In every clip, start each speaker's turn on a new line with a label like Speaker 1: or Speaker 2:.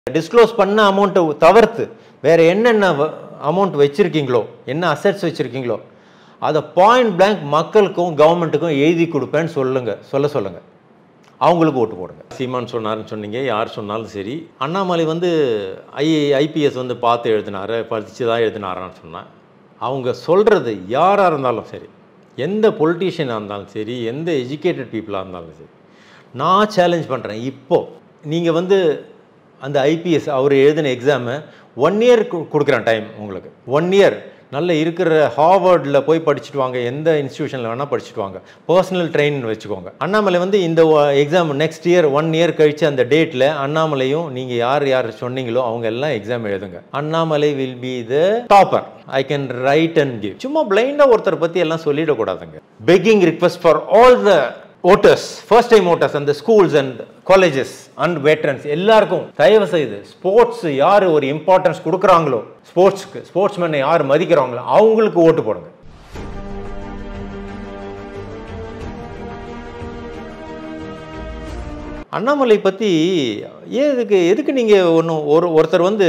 Speaker 1: disclose பண்ண அமௌண்ட்டை தவிர்த்து வேறு என்னென்ன அமௌண்ட் வச்சுருக்கீங்களோ என்ன அசெட்ஸ் வச்சுருக்கீங்களோ அதை பாயிண்ட் blank மக்களுக்கும் கவர்மெண்ட்டுக்கும் எழுதி கொடுப்பேன்னு சொல்லுங்க சொல்ல சொல்லுங்கள் அவங்களுக்கு ஓட்டு போடுங்க சீமான் சொன்னாருன்னு சொன்னீங்க யார் சொன்னாலும் சரி அண்ணாமலை வந்து ஐ ஐபிஎஸ் வந்து பார்த்து எழுதினாரு படித்து தான் எழுதினாரான்னு சொன்னேன் அவங்க சொல்கிறது யாராக இருந்தாலும் சரி எந்த பொலிட்டீஷியனாக இருந்தாலும் சரி எந்த எஜுகேட்டட் பீப்புளாக இருந்தாலும் சரி நான் சேலஞ்ச் பண்ணுறேன் இப்போது நீங்கள் வந்து அந்த ஐபிஎஸ் அவர் எழுதின எக்ஸாமை ஒன் இயர் கொடுக்குறேன் டைம் உங்களுக்கு ஒன் இயர் நல்ல இருக்கிற ஹார்வர்டில் போய் படிச்சுட்டு வாங்க எந்த இன்ஸ்டியூஷனில் வேணால் படிச்சுட்டு வாங்க பர்சனல் ட்ரெயின் வச்சுக்கோங்க அண்ணாமலை வந்து இந்த exam next year one year கழிச்சு அந்த டேட்டில் அண்ணாமலையும் நீங்கள் யார் யார் சொன்னீங்களோ அவங்க எல்லாம் எக்ஸாம் எழுதுங்க Annamalai will be the topper I can write and give சும்மா பிளைண்டாக ஒருத்தர் பற்றி எல்லாம் சொல்லிடக்கூடாதுங்க begging request for all the voters first time voters அந்த schools and colleges and veterans எல்லாருக்கும் தயவு செய்து ஸ்போர்ட்ஸ் யார் ஒரு இம்பார்ட்டன்ஸ் கொடுக்குறாங்களோ ஸ்போர்ட்ஸ்க்கு ஸ்போர்ட்ஸ்மேனை யார் மதிக்கிறாங்களோ அவங்களுக்கு ஓட்டு போடுங்க அண்ணாமலை பற்றி ஏன் இதுக்கு எதுக்கு நீங்கள் ஒன்று ஒரு ஒருத்தர் வந்து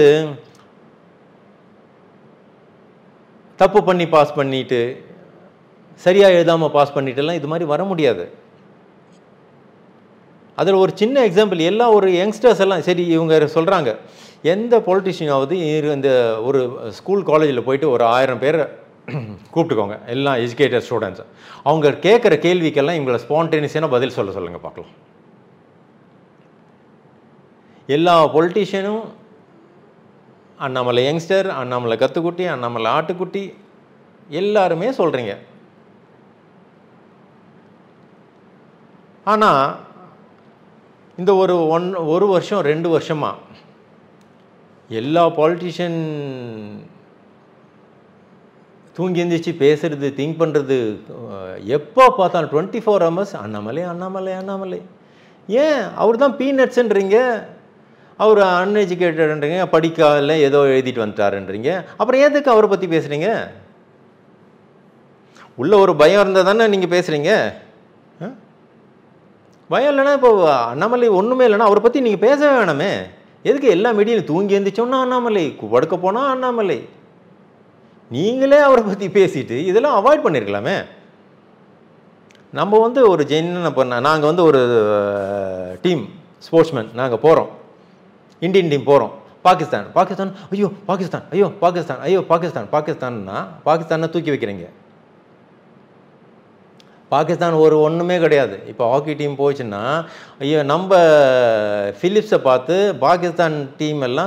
Speaker 1: தப்பு பண்ணி பாஸ் பண்ணிட்டு சரியாக எழுதாமல் பாஸ் பண்ணிட்டுலாம் இது மாதிரி வர முடியாது அதில் ஒரு சின்ன எக்ஸாம்பிள் எல்லா ஒரு யங்ஸ்டர்ஸ் எல்லாம் சரி இவங்க சொல்கிறாங்க எந்த பொலிட்டிஷியனாவது இந்த ஒரு ஸ்கூல் காலேஜில் போயிட்டு ஒரு ஆயிரம் பேர் கூப்பிட்டுக்கோங்க எல்லாம் எஜுகேட்டட் ஸ்டூடெண்ட்ஸ் அவங்க கேட்குற கேள்விக்கெல்லாம் இவங்களை ஸ்பான்டேனியஸான பதில் சொல்ல சொல்லுங்கள் பார்க்கலாம் எல்லா பொலிட்டீஷியனும் அண்ணாமலை யங்ஸ்டர் அண்ணாமலை கத்துக்குட்டி அண்ணாமலை ஆட்டுக்குட்டி எல்லாருமே சொல்கிறீங்க ஆனால் இந்த ஒரு ஒன் ஒரு வருஷம் ரெண்டு வருஷமாக எல்லா பாலிட்டிஷியன் தூங்கி எந்திரிச்சு பேசுறது திங்க் பண்ணுறது எப்போ பார்த்தாலும் twenty four hours Annamalai Annamalai Annamalai ஏன் அவர் தான் பீனட்ஸுன்றீங்க அவர் அன்எஜுகேட்டட்ன்றீங்க படிக்கால ஏதோ எழுதிட்டு வந்துட்டாருன்றீங்க அப்புறம் எதுக்கு அவரை பற்றி பேசுகிறீங்க உள்ள ஒரு பயம் இருந்தால் தானே நீங்கள் பேசுகிறீங்க பயம் இல்லைன்னா இப்போ அண்ணாமலை ஒன்றுமே இல்லைன்னா அவரை பற்றி நீங்கள் பேசவே வேணாமே எதுக்கு எல்லா மீடியும் தூங்கி எழுந்திரிச்சோன்னா அண்ணாமலை படுக்க போனால் அண்ணாமலை நீங்களே அவரை பற்றி பேசிட்டு இதெல்லாம் அவாய்ட் பண்ணியிருக்கலாமே நம்ம வந்து ஒரு ஜெயின பண்ண நாங்கள் வந்து ஒரு டீம் ஸ்போர்ட்ஸ்மேன் நாங்கள் போகிறோம் இந்தியன் டீம் போகிறோம் பாகிஸ்தான் பாகிஸ்தான் ஐயோ பாகிஸ்தான் ஐயோ பாகிஸ்தான் ஐயோ பாகிஸ்தான் பாகிஸ்தான்னா பாகிஸ்தானை தூக்கி வைக்கிறீங்க பாகிஸ்தான் ஒரு ஒன்றுமே கிடையாது இப்போ ஹாக்கி டீம் போச்சுன்னா ஐயோ நம்ம ஃபிலிப்ஸை பார்த்து பாகிஸ்தான் டீம் எல்லாம்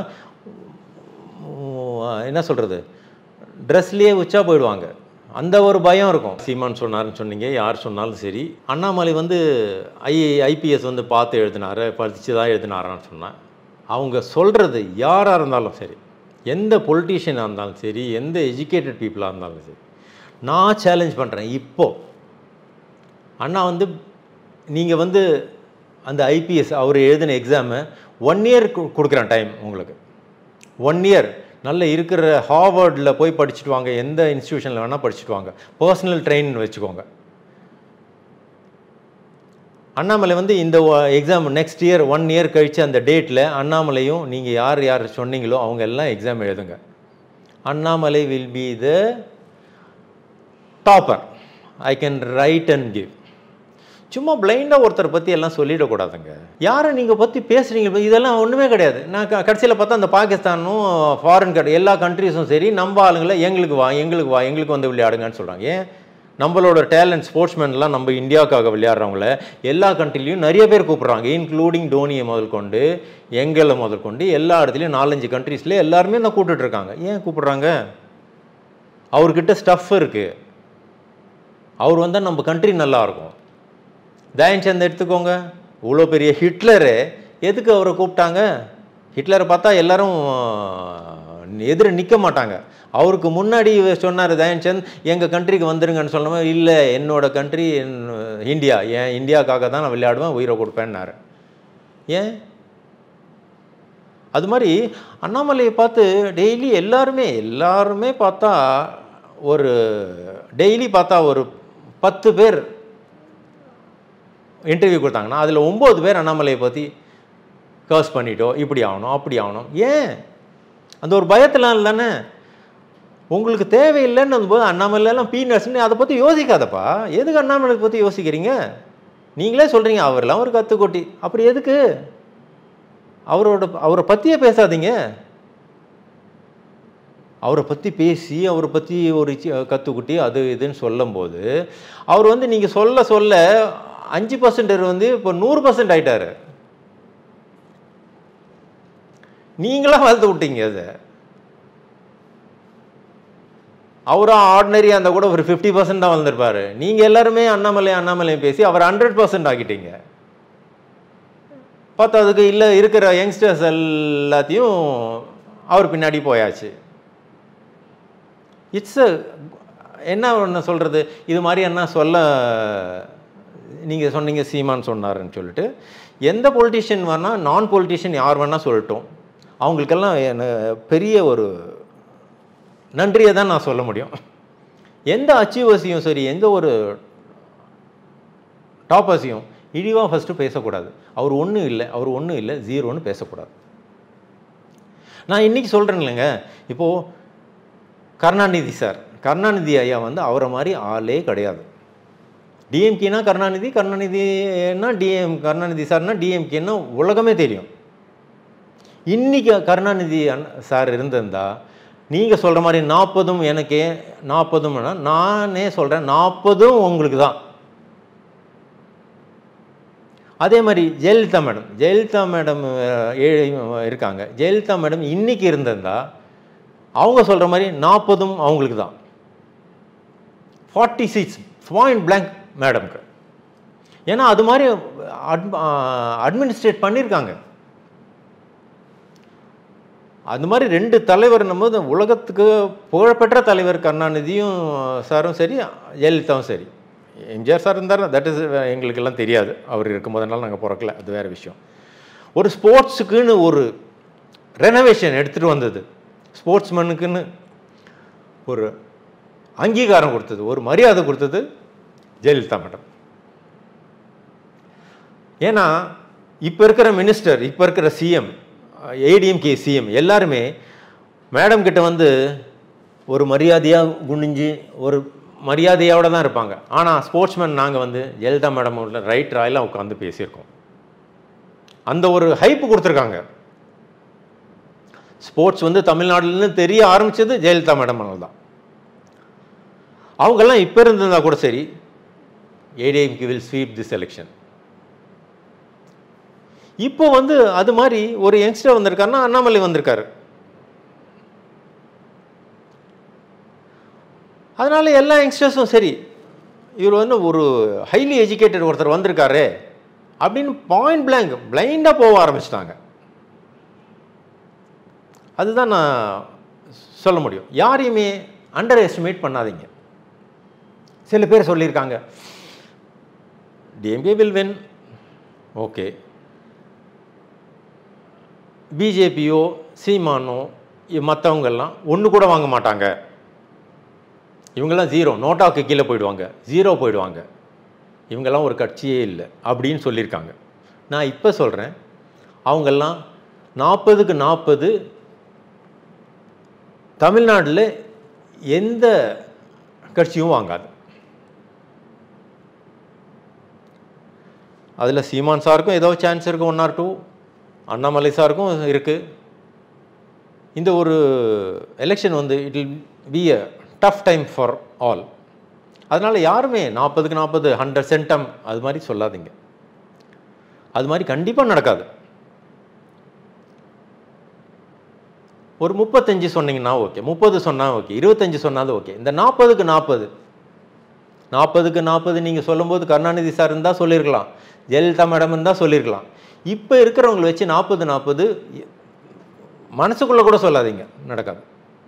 Speaker 1: என்ன சொல்கிறது ட்ரெஸ்லேயே உச்சா போயிடுவாங்க அந்த ஒரு பயம் இருக்கும் சீமான் சொன்னாருன்னு சொன்னீங்க யார் சொன்னாலும் சரி அண்ணாமலை வந்து ஐ ஐபிஎஸ் வந்து பார்த்து எழுதினாரு படித்து தான் எழுதினாரான்னு சொன்னேன் அவங்க சொல்கிறது யாராக இருந்தாலும் சரி எந்த பொலிட்டீஷியனாக இருந்தாலும் சரி எந்த எஜுகேட்டட் பீப்புளாக இருந்தாலும் சரி நான் சேலஞ்ச் பண்ணுறேன் இப்போது அண்ணா வந்து நீங்கள் வந்து அந்த ஐபிஎஸ் அவர் எழுதின எக்ஸாமை ஒன் இயர் கொடுக்குறேன் டைம் உங்களுக்கு ஒன் இயர் நல்ல இருக்கிற ஹார்வர்டில் போய் படிச்சுட்டு வாங்க எந்த இன்ஸ்டியூஷனில் வேணால் படிச்சுட்டு வாங்க பர்சனல் ட்ரெயின் வச்சுக்கோங்க அண்ணாமலை வந்து இந்த exam next year one year கழித்து அந்த டேட்டில் அண்ணாமலையும் நீங்கள் யார் யார் சொன்னீங்களோ அவங்க எல்லாம் எக்ஸாம் எழுதுங்க Annamalai will be the topper I can write and give சும்மா பிளைண்டாக ஒருத்தரை பற்றி எல்லாம் சொல்லிடக்கூடாதுங்க யாரை நீங்கள் பற்றி பேசுகிறீங்க இதெல்லாம் ஒன்றுமே கிடையாது நான் க கடைசியில் பார்த்தா அந்த பாகிஸ்தானும் ஃபாரின் கட் எல்லா கண்ட்ரீஸும் சரி நம்ம ஆளுங்களை எங்களுக்கு வா எங்களுக்கு வா எங்களுக்கு வந்து விளையாடுங்கன்னு சொல்கிறாங்க ஏன் நம்மளோட டேலண்ட் ஸ்போர்ட்ஸ்மேன்லாம் நம்ம இந்தியாவுக்காக விளையாடுறவங்கள எல்லா கண்ட்ரிலையும் நிறைய பேர் கூப்பிட்றாங்க இன்க்ளூடிங் டோனியை முதல் கொண்டு எங்களை முதல் கொண்டு எல்லா இடத்துலையும் நாலஞ்சு கண்ட்ரீஸில் எல்லாருமே நான் கூப்பிட்டுட்ருக்காங்க ஏன் கூப்பிட்றாங்க அவர்கிட்ட ஸ்டஃப் இருக்குது அவர் வந்தால் நம்ம கண்ட்ரி நல்லாயிருக்கும் தயன்சந்த் எடுத்துக்கோங்க இவ்வளோ பெரிய ஹிட்லரு எதுக்கு அவரை கூப்பிட்டாங்க ஹிட்லரை பார்த்தா எல்லாரும் எதிர நிற்க மாட்டாங்க அவருக்கு முன்னாடி சொன்னார் தயன்சந்த் எங்கள் கண்ட்ரிக்கு வந்துருங்கன்னு சொன்னோம் இல்லை என்னோட கண்ட்ரி இந்தியா ஏன் இந்தியாவுக்காக தான் நான் விளையாடுவேன் உயிரை கொடுப்பேன்னாரு ஏன் அது மாதிரி அண்ணாமலையை பார்த்து டெய்லி எல்லாருமே எல்லாருமே பார்த்தா ஒரு டெய்லி பார்த்தா ஒரு பத்து பேர் இன்டர்வியூ கொடுத்தாங்கன்னா அதில் ஒம்பது பேர் அண்ணாமலையை பற்றி கர்ஸ் பண்ணிட்டோ இப்படி ஆகணும் அப்படி ஆகணும் ஏன் அந்த ஒரு பயத்தில் தானே உங்களுக்கு தேவையில்லைன்னு போது அண்ணாமலைலாம் பீனட்ஸ்னு அதை பற்றி யோசிக்காதப்பா எதுக்கு அண்ணாமலை பற்றி யோசிக்கிறீங்க நீங்களே சொல்கிறீங்க அவர்லாம் ஒரு கத்துக்கொட்டி அப்படி எதுக்கு அவரோட அவரை பற்றியே பேசாதீங்க அவரை பற்றி பேசி அவரை பற்றி ஒரு சி- கத்துக்குட்டி அது இதுன்னு சொல்லும்போது அவர் வந்து நீங்கள் சொல்ல சொல்ல அஞ்சு பர்சன்ட் வந்து இப்போ நூறு பர்சன்ட் ஆயிட்டாரு நீங்களா வளர்த்து விட்டீங்க அதை அவரும் ஆர்டினரியாக இருந்தால் கூட ஒரு ஃபிஃப்டி பர்சன்ட் தான் வந்திருப்பாரு நீங்கள் எல்லாருமே அண்ணாமலை அண்ணாமலையும் பேசி அவர் ஹண்ட்ரட் பர்சன்ட் ஆக்கிட்டீங்க பார்த்ததுக்கு இல்லை இருக்கிற யங்ஸ்டர்ஸ் எல்லாத்தையும் அவர் பின்னாடி போயாச்சு இட்ஸ் என்ன ஒன்று சொல்கிறது இது மாதிரி என்ன சொல்ல நீங்கள் சொன்னீங்க சீமான் சொன்னாருன்னு சொல்லிட்டு எந்த பொலிட்டிஷியன் வேணால் நான் பொலிட்டிஷியன் யார் வேணால் சொல்லட்டும் அவங்களுக்கெல்லாம் என்ன பெரிய ஒரு நன்றியை தான் நான் சொல்ல முடியும் எந்த அச்சீவர்ஸையும் சரி எந்த ஒரு டாப்பர்ஸையும் இழிவாக ஃபஸ்ட்டு பேசக்கூடாது அவர் ஒன்றும் இல்லை அவர் ஒன்றும் இல்லை ஜீரோன்னு பேசக்கூடாது நான் இன்றைக்கி சொல்கிறேன் இல்லைங்க இப்போது கருணாநிதி சார் கருணாநிதி ஐயா வந்து அவரை மாதிரி ஆளே கிடையாது டிஎம்கேனா கருணாநிதி கருணாநிதினா டிஎம் கருணாநிதி சார்னா டிஎம்கேன்னா உலகமே தெரியும் இன்னைக்கு கருணாநிதி அண்ண- சார் இருந்திருந்தா நீங்கள் சொல்கிற மாதிரி நாற்பதும் எனக்கே நாற்பதும்னா நானே சொல்கிறேன் நாற்பதும் உங்களுக்கு தான் அதே மாதிரி ஜெயலலிதா மேடம் ஜெயலலிதா மேடம் அஹ், ஏழை இருக்காங்க ஜெயலலிதா மேடம் இன்னைக்கு இருந்திருந்தா அவங்க சொல்கிற மாதிரி நாற்பதும் அவங்களுக்கு தான் ஃபார்ட்டி சிக்ஸ் பாயிண்ட் blank மேடம்க்கு ஏன்னா அது மாதிரி அட் அட்மினிஸ்ட்ரேட் பண்ணியிருக்காங்க அந்த மாதிரி ரெண்டு தலைவர் போது உலகத்துக்கு புகழப்பெற்ற தலைவர் கருணாநிதியும் சாரும் சரி ஜெயலலிதாவும் சரி எம்ஜிஆர் சார் இருந்தார் தட் இஸ் எங்களுக்கெல்லாம் தெரியாது அவர் இருக்கும்போதனால நாங்கள் பிறக்கல அது வேறு விஷயம் ஒரு ஸ்போர்ட்ஸுக்குன்னு ஒரு ரெனோவேஷன் எடுத்துகிட்டு வந்தது ஸ்போர்ட்ஸ்மேனுக்குன்னு ஒரு அங்கீகாரம் கொடுத்தது ஒரு மரியாதை கொடுத்தது ஜெயலலிதா மேடம் ஏன்னா இப்போ இருக்கிற மினிஸ்டர் இப்போ இருக்கிற சிஎம் ஏடிஎம்கே சிஎம் எல்லாருமே மேடம் கிட்ட வந்து ஒரு மரியாதையாக குனிஞ்சு ஒரு மரியாதையோட தான் இருப்பாங்க ஆனால் ஸ்போர்ட்ஸ்மேன் நாங்கள் வந்து ஜெயலலிதா மேடம் உள்ள ரைட் ராயெல்லாம் உட்காந்து பேசியிருக்கோம் அந்த ஒரு ஹைப் கொடுத்துருக்காங்க ஸ்போர்ட்ஸ் வந்து தமிழ்நாடுலன்னு தெரிய ஆரம்பிச்சது ஜெயலலிதா மேடம் தான் அவங்கெல்லாம் இப்போ இருந்திருந்தா கூட சரி ADMK will sweep this election இப்போ வந்து அது மாதிரி ஒரு யங்ஸ்டர் வந்திருக்காருன்னா அண்ணாமலை வந்திருக்காரு அதனால எல்லா யங்ஸ்டர்ஸும் சரி இவர் வந்து ஒரு ஹைலி எஜுகேட்டட் ஒருத்தர் வந்திருக்காரு அப்படின்னு பாயிண்ட் blank பிளைண்டாக போக ஆரம்பிச்சிட்டாங்க அதுதான் நான் சொல்ல முடியும் யாரையுமே அண்டர் எஸ்டிமேட் பண்ணாதீங்க சில பேர் சொல்லியிருக்காங்க டிஎம்கே வில் வென் ஓகே பிஜேபியோ சீமானோ மற்றவங்கெல்லாம் ஒன்று கூட வாங்க மாட்டாங்க இவங்கெல்லாம் ஜீரோ நோட்டாவுக்கு கீழே போயிடுவாங்க ஜீரோ போயிடுவாங்க இவங்கெல்லாம் ஒரு கட்சியே இல்லை அப்படின்னு சொல்லியிருக்காங்க நான் இப்போ சொல்கிறேன் அவங்கெல்லாம் நாற்பதுக்கு நாற்பது தமிழ்நாட்டில் எந்த கட்சியும் வாங்காது அதில் சீமான் சாருக்கும் ஏதோ சான்ஸ் இருக்குது ஒன் ஆர் டூ அண்ணாமலை சாருக்கும் இருக்குது இந்த ஒரு எலெக்ஷன் வந்து it will be a tough time for all அதனால் யாருமே நாற்பதுக்கு நாற்பது ஹண்ட்ரட் சென்டம் அது மாதிரி சொல்லாதீங்க அது மாதிரி கண்டிப்பாக நடக்காது ஒரு முப்பத்தஞ்சு சொன்னீங்கன்னா ஓகே முப்பது சொன்னால் ஓகே இருபத்தஞ்சு சொன்னாலும் ஓகே இந்த நாற்பதுக்கு நாற்பது நாற்பதுக்கு நாற்பது நீங்கள் சொல்லும்போது கருணாநிதி சார் இருந்தால் சொல்லியிருக்கலாம் ஜெயலலிதா மேடம் இருந்தால் சொல்லியிருக்கலாம் இப்போ இருக்கிறவங்களை வச்சு நாற்பது நாற்பது மனசுக்குள்ளே கூட சொல்லாதீங்க நடக்காது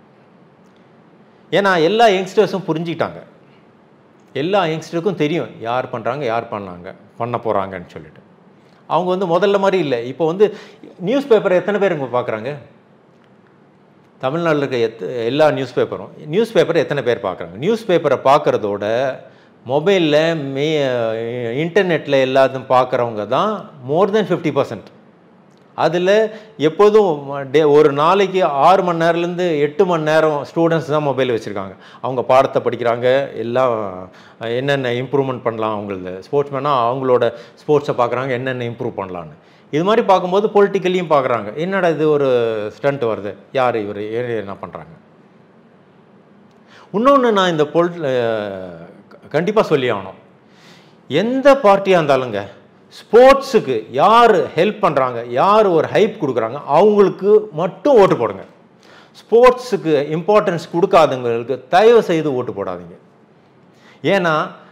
Speaker 1: ஏன்னா எல்லா யங்ஸ்டர்ஸும் புரிஞ்சுக்கிட்டாங்க எல்லா யங்ஸ்டருக்கும் தெரியும் யார் பண்ணுறாங்க யார் பண்ணாங்க பண்ண போகிறாங்கன்னு சொல்லிட்டு அவங்க வந்து முதல்ல மாதிரி இல்லை இப்போ வந்து நியூஸ் பேப்பரை எத்தனை பேர் இப்போ பார்க்குறாங்க தமிழ்நாட்டில் இருக்க எத் எல்லா நியூஸ் பேப்பரும் நியூஸ் பேப்பரை எத்தனை பேர் பார்க்குறாங்க நியூஸ் பேப்பரை பார்க்குறதோட மொபைலில் மே இன்டர்நெட்டில் எல்லாத்தையும் பார்க்குறவங்க தான் மோர் தென் ஃபிஃப்டி பர்சன்ட் அதில் எப்போதும் டே ஒரு நாளைக்கு ஆறு மணி நேரம்லேருந்து எட்டு மணி நேரம் ஸ்டூடெண்ட்ஸ் தான் மொபைல் வச்சுருக்காங்க அவங்க பாடத்தை படிக்கிறாங்க எல்லாம் என்னென்ன இம்ப்ரூவ்மெண்ட் பண்ணலாம் அவங்களது ஸ்போர்ட்ஸ்மேனாக அவங்களோட ஸ்போர்ட்ஸை பார்க்குறாங்க என்னென்ன இம்ப்ரூவ் பண்ணலான்னு இது மாதிரி பார்க்கும்போது பொலிட்டிக்கலியும் பார்க்குறாங்க என்னடா இது ஒரு ஸ்டண்ட் வருது யார் இவர் என்ன பண்ணுறாங்க இன்னொன்று நான் இந்த பொல் கண்டிப்பாக சொல்லி ஆகணும் எந்த பார்ட்டியாக இருந்தாலுங்க ஸ்போர்ட்ஸுக்கு யார் ஹெல்ப் பண்ணுறாங்க யார் ஒரு ஹைப் கொடுக்குறாங்க அவங்களுக்கு மட்டும் ஓட்டு போடுங்க ஸ்போர்ட்ஸுக்கு இம்பார்ட்டன்ஸ் கொடுக்காதவங்களுக்கு தயவு செய்து ஓட்டு போடாதீங்க ஏன்னா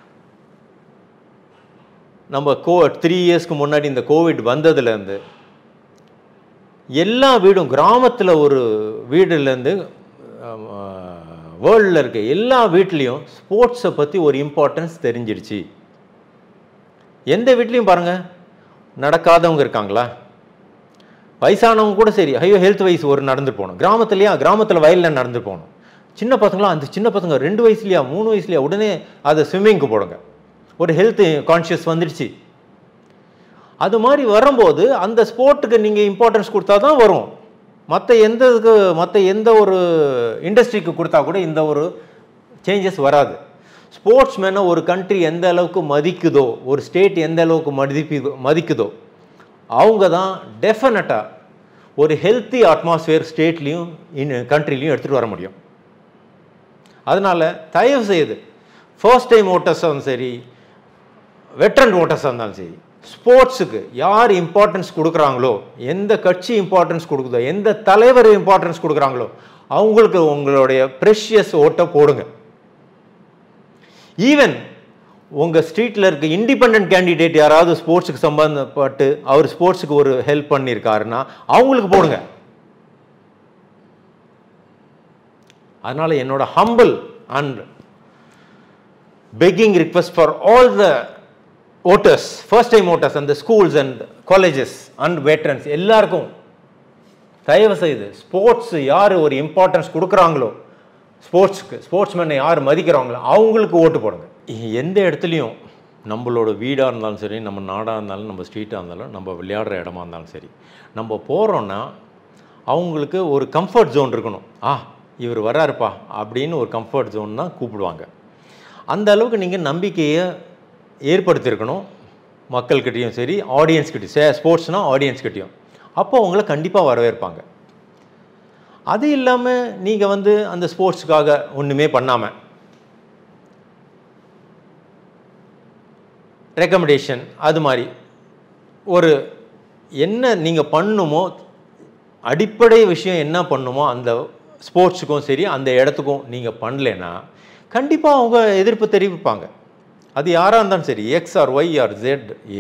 Speaker 1: நம்ம கோ த்ரீ இயர்ஸ்க்கு முன்னாடி இந்த கோவிட் வந்ததுலேருந்து எல்லா வீடும் கிராமத்தில் ஒரு வீடுலேருந்து வேர்ல்டில் இருக்க எல்லா வீட்லேயும் ஸ்போர்ட்ஸை பற்றி ஒரு இம்பார்ட்டன்ஸ் தெரிஞ்சிடுச்சு எந்த வீட்லேயும் பாருங்கள் நடக்காதவங்க இருக்காங்களா வயசானவங்க கூட சரி ஐயோ ஹெல்த் வைஸ் ஒரு நடந்து போகணும் கிராமத்துலையா கிராமத்தில் வயலில் நடந்து போகணும் சின்ன பசங்களாம் அந்த சின்ன பசங்க ரெண்டு வயசுலையா மூணு வயசுலையா உடனே அதை ஸ்விம்மிங்க்கு போடுங்க ஒரு ஹெல்த் கான்ஷியஸ் வந்துடுச்சு அது மாதிரி வரும்போது அந்த ஸ்போர்ட்டுக்கு நீங்கள் இம்பார்ட்டன்ஸ் கொடுத்தா தான் வரும் மற்ற எந்த இதுக்கு மற்ற எந்த ஒரு இண்டஸ்ட்ரிக்கு கொடுத்தா கூட இந்த ஒரு சேஞ்சஸ் வராது ஸ்போர்ட்ஸ் மேனை ஒரு கண்ட்ரி எந்த அளவுக்கு மதிக்குதோ ஒரு ஸ்டேட் எந்த அளவுக்கு மதிப்பி மதிக்குதோ அவங்க தான் டெஃபினட்டாக ஒரு ஹெல்த்தி அட்மாஸ்பியர் ஸ்டேட்லேயும் இன் கண்ட்ரிலையும் எடுத்துகிட்டு வர முடியும் அதனால் தயவு செய்து ஃபர்ஸ்ட் டைம் ஓட்டர்ஸாக இருந்தாலும் சரி வெட்ரன் ஓட்டர்ஸாக இருந்தாலும் சரி ஸ்போர்ட்ஸுக்கு யார் இம்பார்ட்டன்ஸ் கொடுக்குறாங்களோ எந்த கட்சி இம்பார்ட்டன்ஸ் கொடுக்குதோ எந்த தலைவர் இம்பார்ட்டன்ஸ் கொடுக்குறாங்களோ அவங்களுக்கு உங்களுடைய ப்ரெஷியஸ் ஓட்டை போடுங்க ஈவன் உங்கள் ஸ்ட்ரீட்டில் இருக்க இண்டிபெண்ட் கேண்டிடேட் யாராவது ஸ்போர்ட்ஸுக்கு சம்பந்தப்பட்டு அவர் ஸ்போர்ட்ஸுக்கு ஒரு ஹெல்ப் பண்ணியிருக்காருன்னா அவங்களுக்கு போடுங்க அதனால் என்னோட humble and begging request for all the voters first time voters அந்த schools and colleges and veterans எல்லாருக்கும் தயவு செய்து ஸ்போர்ட்ஸ் யார் ஒரு இம்பார்ட்டன்ஸ் கொடுக்குறாங்களோ ஸ்போர்ட்ஸ்க்கு ஸ்போர்ட்ஸ்மேனை யார் மதிக்கிறாங்களோ அவங்களுக்கு ஓட்டு போடுங்க எந்த இடத்துலையும் நம்மளோட வீடாக இருந்தாலும் சரி நம்ம நாடாக இருந்தாலும் நம்ம ஸ்ட்ரீட்டாக இருந்தாலும் நம்ம விளையாடுற இடமா இருந்தாலும் சரி நம்ம போகிறோன்னா அவங்களுக்கு ஒரு கம்ஃபர்ட் ஜோன் இருக்கணும் ஆ இவர் வராருப்பா அப்படின்னு ஒரு கம்ஃபர்ட் ஜோன் தான் கூப்பிடுவாங்க அந்த அளவுக்கு நீங்கள் நம்பிக்கையை ஏற்படுத்தியிருக்கணும் மக்கள்கிட்டையும் சரி ஆடியன்ஸ்கிட்டையும் சே ஸ்போர்ட்ஸ்னால் ஆடியன்ஸ்கிட்டையும் அப்போ அவங்கள கண்டிப்பாக வரவேற்பாங்க அது இல்லாமல் நீங்கள் வந்து அந்த ஸ்போர்ட்ஸுக்காக ஒன்றுமே பண்ணாமல் ரெக்கமெண்டேஷன் அது மாதிரி ஒரு என்ன நீங்கள் பண்ணுமோ அடிப்படை விஷயம் என்ன பண்ணுமோ அந்த ஸ்போர்ட்ஸுக்கும் சரி அந்த இடத்துக்கும் நீங்கள் பண்ணலைன்னா கண்டிப்பாக அவங்க எதிர்ப்பு தெரிவிப்பாங்க அது யாராக இருந்தாலும் சரி X or Y or Z ஏ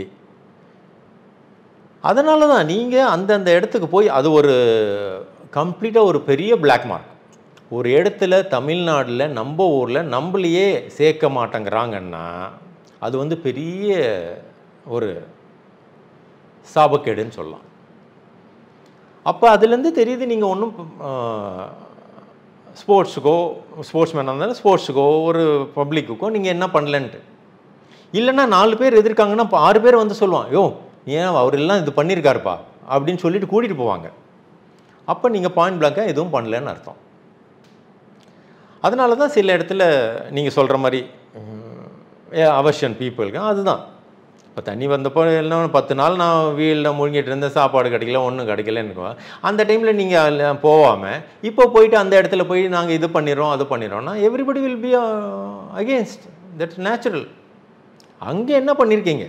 Speaker 1: அதனால தான் நீங்கள் அந்தந்த இடத்துக்கு போய் அது ஒரு கம்ப்ளீட்டாக ஒரு பெரிய பிளாக் மார்க் ஒரு இடத்துல தமிழ்நாட்டில் நம்ம ஊரில் நம்மளையே சேர்க்க மாட்டேங்கிறாங்கன்னா அது வந்து பெரிய ஒரு சாபக்கேடுன்னு சொல்லலாம் அப்போ அதுலேருந்து தெரியுது நீங்கள் ஒன்றும் ஸ்போர்ட்ஸுக்கோ ஸ்போர்ட்ஸ்மேனாக இருந்தாலும் ஸ்போர்ட்ஸுக்கோ ஒரு பப்ளிக்குக்கோ நீங்கள் என்ன பண்ணலன்ட்டு இல்லைன்னா நாலு பேர் எதிர்க்காங்கன்னா இப்போ ஆறு பேர் வந்து சொல்லுவான் யோ ஏன் அவர் எல்லாம் இது பண்ணியிருக்காருப்பா அப்படின்னு சொல்லிட்டு கூட்டிகிட்டு போவாங்க அப்போ நீங்கள் பாயிண்ட் பிளாங்காக எதுவும் பண்ணலன்னு அர்த்தம் அதனால தான் சில இடத்துல நீங்கள் சொல்கிற மாதிரி அவர்ஷன் பீப்புளுக்கு அதுதான் இப்போ தண்ணி வந்தப்போ என்ன பத்து நாள் நான் வீட்டில் முழுங்கிட்டு இருந்தேன் சாப்பாடு கிடைக்கல ஒன்றும் கிடைக்கலன்னு அந்த டைமில் நீங்கள் போகாமல் இப்போ போயிட்டு அந்த இடத்துல போய் நாங்கள் இது பண்ணிடுறோம் அது பண்ணிடுறோம்னா everybody will be against that's natural அங்கே என்ன பண்ணியிருக்கீங்க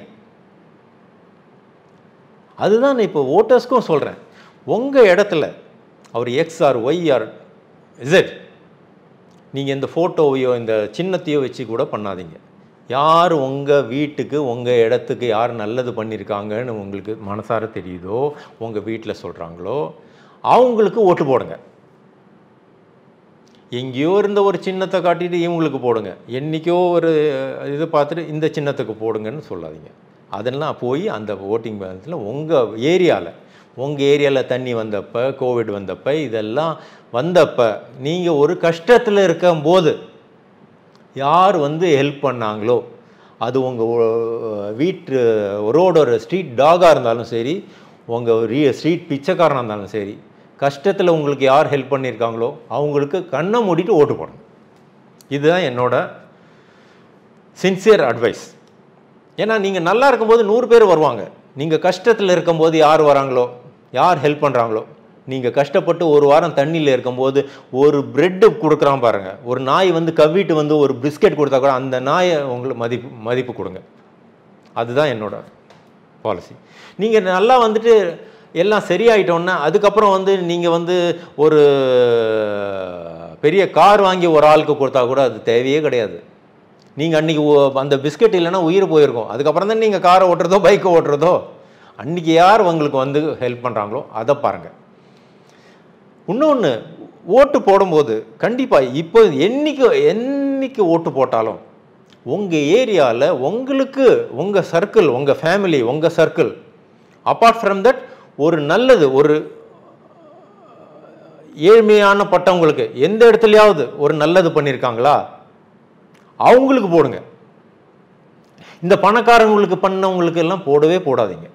Speaker 1: அதுதான் நான் இப்போ ஓட்டர்ஸ்க்கும் சொல்கிறேன் உங்கள் இடத்துல அவர் X or Y or Z நீங்கள் இந்த ஃபோட்டோவையோ இந்த சின்னத்தையோ வச்சு கூட பண்ணாதீங்க யார் உங்கள் வீட்டுக்கு உங்கள் இடத்துக்கு யார் நல்லது பண்ணியிருக்காங்கன்னு உங்களுக்கு மனசார தெரியுதோ உங்கள் வீட்டில் சொல்கிறாங்களோ அவங்களுக்கு ஓட்டு போடுங்க எங்கேயோ இருந்த ஒரு சின்னத்தை காட்டிட்டு இவங்களுக்கு போடுங்க என்றைக்கோ ஒரு இது பார்த்துட்டு இந்த சின்னத்துக்கு போடுங்கன்னு சொல்லாதீங்க அதெல்லாம் போய் அந்த ஓட்டிங் பேலன்ஸில் உங்கள் ஏரியாவில் உங்கள் ஏரியாவில் தண்ணி வந்தப்போ கோவிட் வந்தப்போ இதெல்லாம் வந்தப்போ நீங்கள் ஒரு கஷ்டத்தில் இருக்கும்போது யார் வந்து ஹெல்ப் பண்ணாங்களோ அது உங்கள் வீட்டு ரோடோட ஸ்ட்ரீட் டாகாக இருந்தாலும் சரி உங்கள் ரீ ஸ்ட்ரீட் பிச்சைக்காரனாக இருந்தாலும் சரி கஷ்டத்தில் உங்களுக்கு யார் ஹெல்ப் பண்ணியிருக்காங்களோ அவங்களுக்கு கண்ணை மூடிட்டு ஓட்டு போடணும் இதுதான் என்னோட சின்சியர் அட்வைஸ் ஏன்னா நீங்கள் நல்லா இருக்கும்போது நூறு பேர் வருவாங்க நீங்கள் கஷ்டத்தில் இருக்கும்போது யார் வராங்களோ யார் ஹெல்ப் பண்ணுறாங்களோ நீங்கள் கஷ்டப்பட்டு ஒரு வாரம் தண்ணியில் இருக்கும்போது ஒரு பிரெட்டு கொடுக்குறான் பாருங்க ஒரு நாய் வந்து கவ்விட்டு வந்து ஒரு பிஸ்கெட் கொடுத்தா கூட அந்த நாயை உங்களுக்கு மதிப்பு மதிப்பு கொடுங்க அதுதான் என்னோட பாலிசி நீங்கள் நல்லா வந்துட்டு எல்லாம் சரியாயிட்டோன்னா அதுக்கப்புறம் வந்து நீங்கள் வந்து ஒரு பெரிய கார் வாங்கி ஒரு ஆளுக்கு கொடுத்தா கூட அது தேவையே கிடையாது நீங்கள் அன்றைக்கி அந்த பிஸ்கெட் இல்லைன்னா உயிர் போயிருக்கும் அதுக்கப்புறம் தான் நீங்கள் காரை ஓட்டுறதோ பைக்கை ஓட்டுறதோ அன்றைக்கி யார் உங்களுக்கு வந்து ஹெல்ப் பண்ணுறாங்களோ அதை பாருங்கள் இன்னொன்று ஓட்டு போடும்போது கண்டிப்பாக இப்போ என்னைக்கு என்னைக்கு ஓட்டு போட்டாலும் உங்கள் ஏரியாவில் உங்களுக்கு உங்கள் சர்க்கிள் உங்கள் ஃபேமிலி உங்கள் சர்க்கிள் அப்பார்ட் ஃப்ரம் தட் ஒரு நல்லது ஒரு ஏழ்மையான பட்டவங்களுக்கு எந்த இடத்துலையாவது ஒரு நல்லது பண்ணியிருக்காங்களா அவங்களுக்கு போடுங்க இந்த பணக்காரங்களுக்கு பண்ணவங்களுக்கு எல்லாம் போடவே போடாதீங்க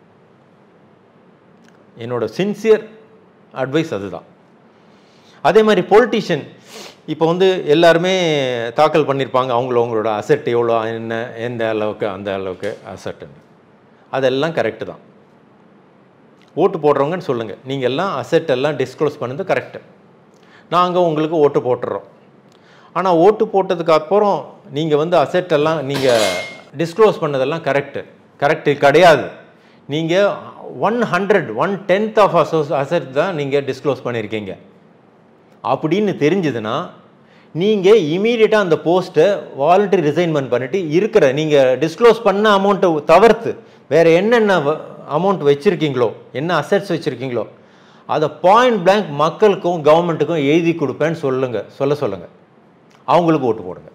Speaker 1: என்னோட சின்சியர் அட்வைஸ் அதுதான் அதே மாதிரி பொலிட்டிஷியன் இப்போ வந்து எல்லாருமே தாக்கல் பண்ணியிருப்பாங்க அவங்கள அவங்களோட அசெட் எவ்வளோ என்ன எந்த அளவுக்கு அந்த அளவுக்கு அசட்டுன்னு அதெல்லாம் கரெக்டு தான் ஓட்டு போடுறவங்கன்னு சொல்லுங்கள் நீங்கள் எல்லாம் அசெட் எல்லாம் டிஸ்க்ளோஸ் பண்ணது கரெக்டு நாங்கள் உங்களுக்கு ஓட்டு போட்டுறோம் ஆனால் ஓட்டு போட்டதுக்கு அப்புறம் நீங்கள் வந்து அசெட் எல்லாம் நீங்கள் டிஸ்க்ளோஸ் பண்ணதெல்லாம் கரெக்டு கரெக்டு கிடையாது நீங்கள் one hundred one tenth of அசோஸ் அசெட் தான் நீங்கள் டிஸ்க்ளோஸ் பண்ணியிருக்கீங்க அப்படின்னு தெரிஞ்சதுன்னா நீங்கள் இமீடியட்டாக அந்த போஸ்ட்டை வாலண்டரி ரிசைன்மெண்ட் பண்ணிவிட்டு இருக்கிற நீங்கள் டிஸ்க்ளோஸ் பண்ண அமௌண்ட்டை தவிர்த்து வேறு என்னென்ன அமௌண்ட் வச்சுருக்கீங்களோ என்ன அசெட்ஸ் வச்சுருக்கீங்களோ அதை பாயிண்ட் blank மக்களுக்கும் கவர்மெண்ட்டுக்கும் எழுதி கொடுப்பேன்னு சொல்லுங்கள் சொல்ல சொல்லுங்கள் அவங்களுக்கு ஓட்டு போடுங்க